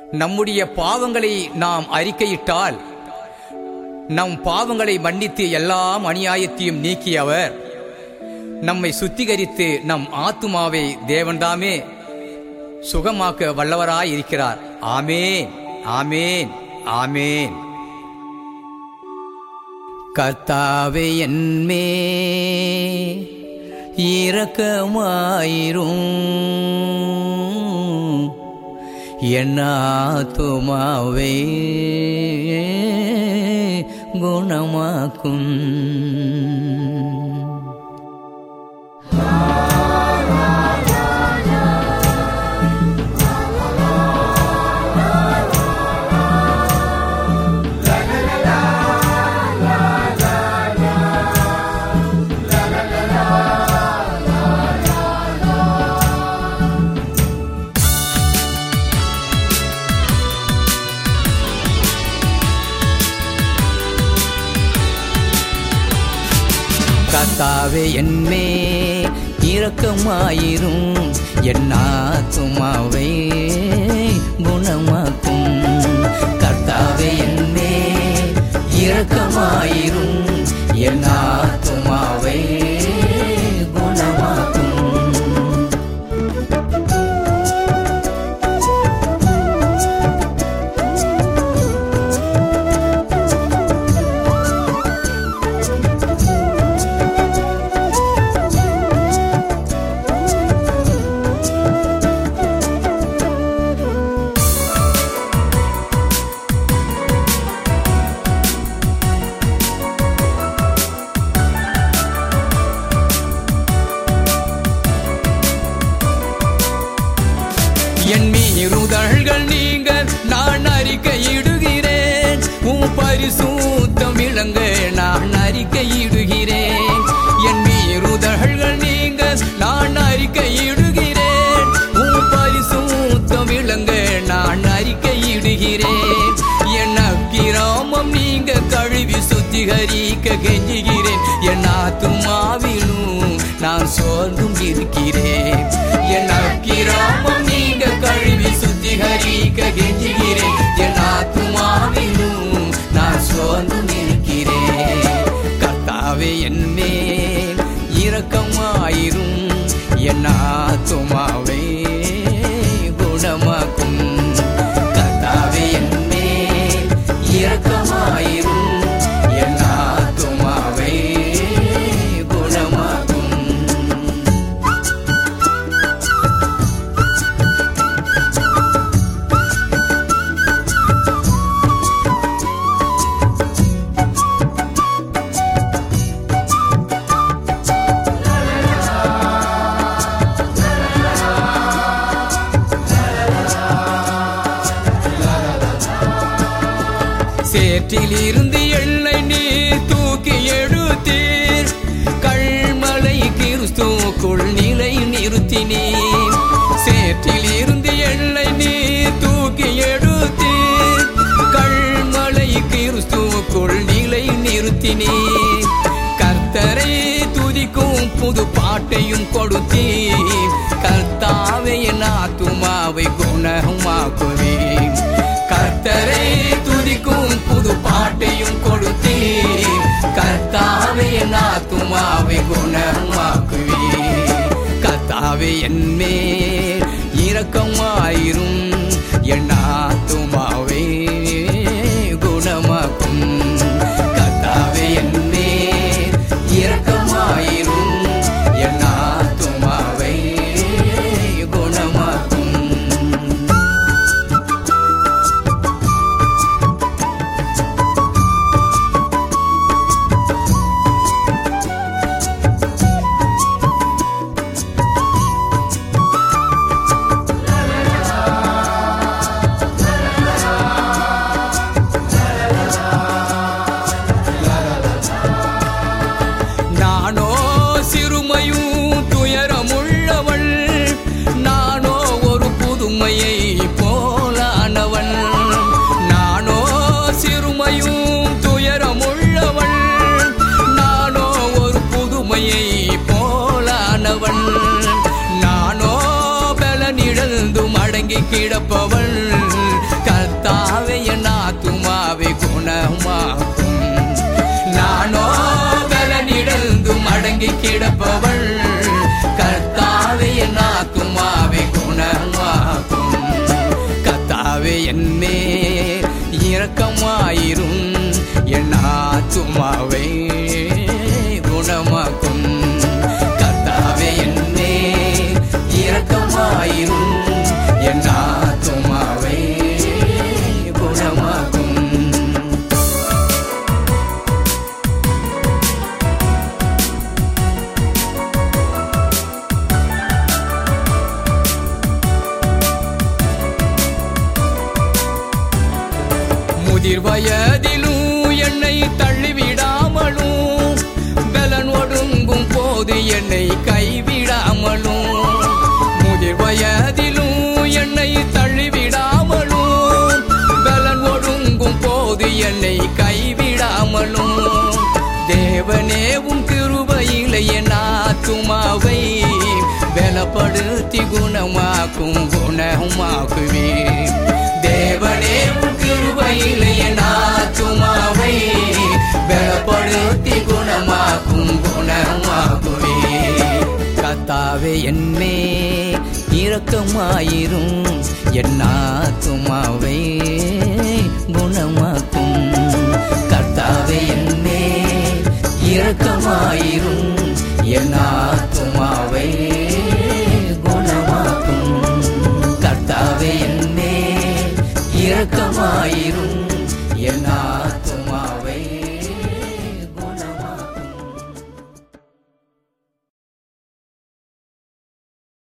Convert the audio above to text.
நம்முடைய பாவங்களை நாம் அறிக்கையிட்டால் நம் பாவங்களை மன்னித்து எல்லாம் அநியாயத்தையும் நீக்கியவர் நம்மை சுத்திகரித்து நம் ஆத்துமாவை தேவன்தாமே சுகமாக்க வல்லவராய் இருக்கிறார் ஆமேன் ஆமேன் ஆமேன் கர்த்தாவே என்மே இரக்கமாயிரும் என்னாத்துமாவே குணமாக்கும் கர்த்தாவே என்மே இரக்கமாயிரும் என்னாத்துமாவை குணமாக்கும் கர்த்தாவே என்மே இரக்கமாயிரும் என்னாத்துமாவை குணமாக்கும் என் மீறுதல்கள் நீங்க நான் அறிக்கையிடுகிறேன் உம் பரிசுத்தம் விளங்க நான் அறிக்கையிடுகிறேன் என் மீறுதல்கள் நீங்க நான் அறிக்கையிடுகிறேன் உம் பரிசுத்தம் விளங்க நான் அறிக்கையிடுகிறேன் என் அக்கிராமம் நீங்க கழுவி சுத்திகரிக்க கெஞ்சுகிறேன் என் ஆத்துமாவிலும் நான் சோர்ந்தும் இருக்கிறேன் என் அக்கிராமம் நீங்க கழுவி சுத்திகரிக்க கெஞ்சுகிறேன் என் ஆத்துமாவிலும் நான் சோர்ந்தும் இருக்கிறேன் கர்த்தாவே என் மேல் இரக்கமாயிரும் என் ஆத்துமாவை குணமாக்கும் கர்த்தாவே என் மேல் இரக்கமாயிரும் என் ஆத்துமாவை குணமாக்கும் சேற்றில் இருந்து எண்ணெய் நீர் தூக்கி எடுத்தீர் கல்மலை கிறிஸ்துவுக்குள் நிலை நிறுத்தினீர் சேற்றில் இருந்து எண்ணெய் நீர் தூக்கி எடுத்தீர் கல்மலை கிறிஸ்துவுக்குள் நிலை நிறுத்தினீர் கர்த்தரை துதிக்கும் புது பாட்டையும் கொடுத்தீர் கர்த்தாவே என் ஆத்துமாவை குணமாக்குவேன் கர்த்தரை துதிக்கும் புது பாட்டையும் கொடுத்தீர் கர்த்தாவே என் ஆத்துமாவை குணமாக்குவீர் கர்த்தாவே என் மேல் இரக்கமாயிரும் என் ஆத்துமாவை குணமாக்கும் கர்த்தாவே என் மேல் இரக்கமாயிரும் என் ஆத்துமாவை குணமாக்கும் நானோ சிறுமையும் துயரமுள்ளவள் நானோ ஒரு புதுமையை போலானவன் நானோ சிறுமையும் துயரமுள்ளவள் நானோ ஒரு புதுமையை போலானவன் நானோ பலனிழந்து மடங்கி கிடப்பவள் வாடி கிடப்பவள் கர்த்தாவே என் ஆத்துமாவை குணமாக்கும் கர்த்தாவே என்னே இரக்கமாயிரும் என் ஆத்துமாவை குணமாக்கும் கர்த்தாவே என்னே இரக்கமாயிரும் என் ஆத்துமாவை குணமாக்கும் முதிர் வயதிலும் என்னை தள்ளிவிடாமலும் பலன் ஒடுங்கும் போது என்னை கைவிடாமலும் முதிர் வயதிலும் என்னை தள்ளிவிடாமலும் பலன் ஒடுங்கும் போது என்னை கைவிடாமலும் தேவனே உன் கிருபையிலே என் ஆத்துமாவை பலப்படுத்தி குணமாக்கும் குணமாக்குவே தேவனே உன் கிருபையிலே என் ஆத்துமாவை பலப்படுத்தி குணமாக்கும் குணமாக்குவே கத்தாவே என்னே இரக்கமாயிரும் என் ஆத்துமாவை குணமாக்கும் கர்த்தாவே என்னே இரக்கமாயிரும் என் ஆத்துமாவை